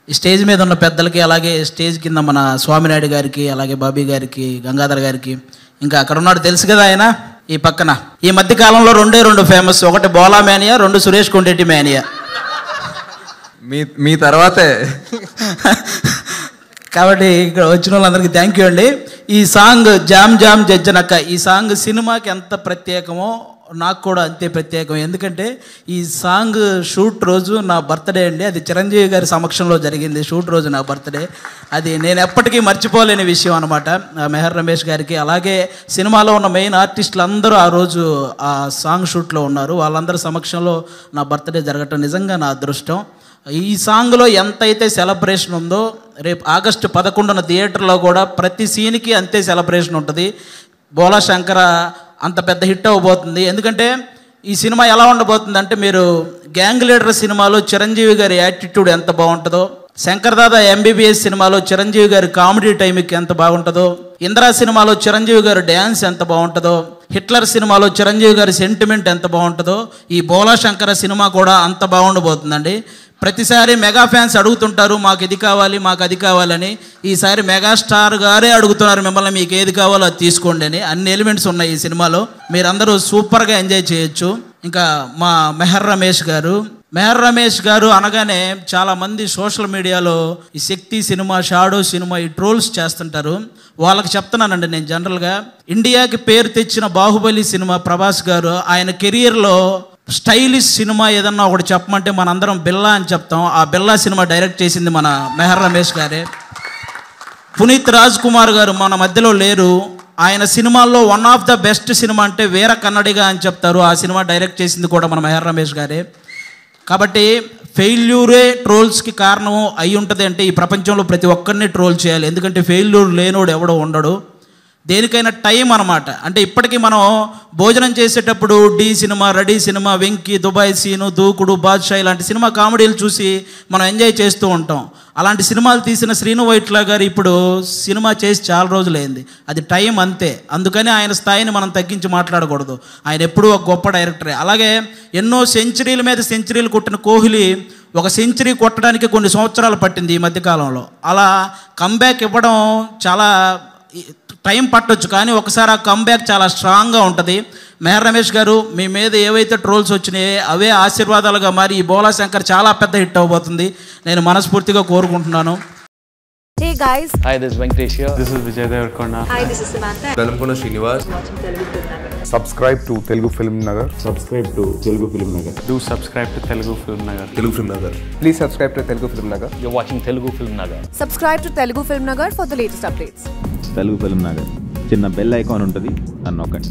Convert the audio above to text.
ఈ స్టేజ్ మీద ఉన్న పెద్దలకి అలాగే స్టేజ్ కింద మన స్వామినాయుడు గారికి అలాగే బాబీ గారికి గంగాధర్ గారికి ఇంకా అక్కడ ఉన్నాడు తెలుసు కదా ఆయన ఈ పక్కన ఈ మధ్య కాలంలో రెండే రెండు ఫేమస్ ఒకటి బోలా మేనియా రెండు సురేష్ కొండెట్టి మేనియా మీ మీ తర్వాతే కాబట్టి ఇక్కడ వచ్చిన వాళ్ళందరికీ థ్యాంక్ యూ అండి ఈ సాంగ్ జామ్ జామ్ జజ్జనక్క ఈ సాంగ్ సినిమాకి ఎంత ప్రత్యేకమో నాకు కూడా అంతే ప్రత్యేకం ఎందుకంటే ఈ సాంగ్ షూట్ రోజు నా బర్త్డే అండి అది చిరంజీవి గారి సమక్షంలో జరిగింది షూట్ రోజు నా బర్త్డే అది నేను ఎప్పటికీ మర్చిపోలేని విషయం అనమాట మెహర్ రమేష్ గారికి అలాగే సినిమాలో ఉన్న మెయిన్ ఆర్టిస్టులు అందరూ ఆ రోజు ఆ సాంగ్ షూట్లో ఉన్నారు వాళ్ళందరి సమక్షంలో నా బర్త్డే జరగటం నిజంగా నా అదృష్టం ఈ సాంగ్లో ఎంతైతే సెలబ్రేషన్ ఉందో రేపు ఆగస్టు పదకొండున థియేటర్లో కూడా ప్రతి సీన్కి అంతే సెలబ్రేషన్ ఉంటుంది బోలా శంకర అంత పెద్ద హిట్ అవ్వబోతుంది ఎందుకంటే ఈ సినిమా ఎలా ఉండబోతుంది అంటే మీరు గ్యాంగ్ లీడర్ సినిమాలో చిరంజీవి గారి యాటిట్యూడ్ ఎంత బాగుంటుందో శంకర్ దాదా ఎంబీబీఎస్ సినిమాలో చిరంజీవి గారి కామెడీ టైంకి ఎంత బాగుంటుందో ఇందిరా సినిమాలో చిరంజీవి గారి డ్యాన్స్ ఎంత బాగుంటుందో హిట్లర్ సినిమాలో చిరంజీవి గారి సెంటిమెంట్ ఎంత బాగుంటుందో ఈ బోలా శంకర సినిమా కూడా అంత బాగుండబోతుందండి ప్రతిసారి మెగా ఫ్యాన్స్ అడుగుతుంటారు మాకు ఇది కావాలి మాకు అది కావాలని ఈసారి మెగాస్టార్ గారే అడుగుతున్నారు మిమ్మల్ని మీకు ఏది కావాలో అది తీసుకోండి అని అన్ని ఎలిమెంట్స్ ఉన్నాయి ఈ సినిమాలో మీరందరూ సూపర్గా ఎంజాయ్ చేయొచ్చు ఇంకా మా మెహర్ రమేష్ గారు మెహర్ రమేష్ గారు అనగానే చాలా మంది సోషల్ మీడియాలో ఈ శక్తి సినిమా షాడో సినిమా ఈ ట్రోల్స్ చేస్తుంటారు వాళ్ళకి చెప్తున్నానండి నేను జనరల్గా ఇండియాకి పేరు తెచ్చిన బాహుబలి సినిమా ప్రభాస్ గారు ఆయన కెరియర్లో స్టైలిష్ సినిమా ఏదన్నా ఒకటి చెప్పమంటే మనందరం బిల్లా అని చెప్తాం ఆ బిల్లా సినిమా డైరెక్ట్ చేసింది మన మెహర్ రమేష్ గారే పునీత్ రాజ్ కుమార్ గారు మన మధ్యలో లేరు ఆయన సినిమాల్లో one of the best cinema అంటే వీర కన్నడిగా అని చెప్తారు ఆ సినిమా డైరెక్ట్ చేసింది కూడా మన మెహర్ రమేష్ గారే కాబట్టి ఫెయిల్యూరే ట్రోల్స్కి కారణం అయి ఉంటుంది అంటే ఈ ప్రపంచంలో ప్రతి ఒక్కరిని ట్రోల్ చేయాలి ఎందుకంటే ఫెయిల్యూర్ లేనోడు ఎవడో ఉండడు దేనికైనా టైం అనమాట అంటే ఇప్పటికీ మనం భోజనం చేసేటప్పుడు Dhee cinema ready cinema Venky Dubai Seenu Dookudu Baadshah ఇలాంటి సినిమా కామెడీలు చూసి మనం ఎంజాయ్ చేస్తూ ఉంటాం అలాంటి సినిమాలు తీసిన శ్రీను వైట్ల గారు ఇప్పుడు సినిమా చేసి చాలా రోజులైంది అది టైం అంతే అందుకని ఆయన స్థాయిని మనం తగ్గించి మాట్లాడకూడదు ఆయన ఎప్పుడూ ఒక గొప్ప డైరెక్టరే అలాగే ఎన్నో సెంచరీల మీద సెంచరీలు కొట్టిన కోహ్లీ ఒక సెంచరీ కొట్టడానికి కొన్ని సంవత్సరాలు పట్టింది ఈ మధ్యకాలంలో అలా కంబ్యాక్ ఇవ్వడం చాలా టైం పట్టొచ్చు కానీ ఒకసారి ఆ కంబ్యాక్ చాలా స్ట్రాంగ్గా ఉంటుంది మెహర్ రమేష్ గారు మీ మీద ఏవైతే ట్రోల్స్ వచ్చినాయో అవే ఆశీర్వాదాలుగా మారి ఈ బోలా శంకర్ చాలా పెద్ద హిట్ అవబోతుంది నేను మనస్ఫూర్తిగా కోరుకుంటున్నాను Hey guys, Hi, this is Venkatesh here. This is Vijay Devarkonda. hi, this is Samantha. Velankonda Srinivas subscribe to Telugu Film Nagar. subscribe to Telugu Film Nagar. Do subscribe to Telugu Film Nagar. Telugu film Nagar Please subscribe to Telugu Film Nagar. You're watching Telugu Film Nagar. Subscribe to Telugu Film Nagar for the latest updates. Telugu film Nagar చిన్న bell icon ఉంటుంది నన్ను నొక్కండి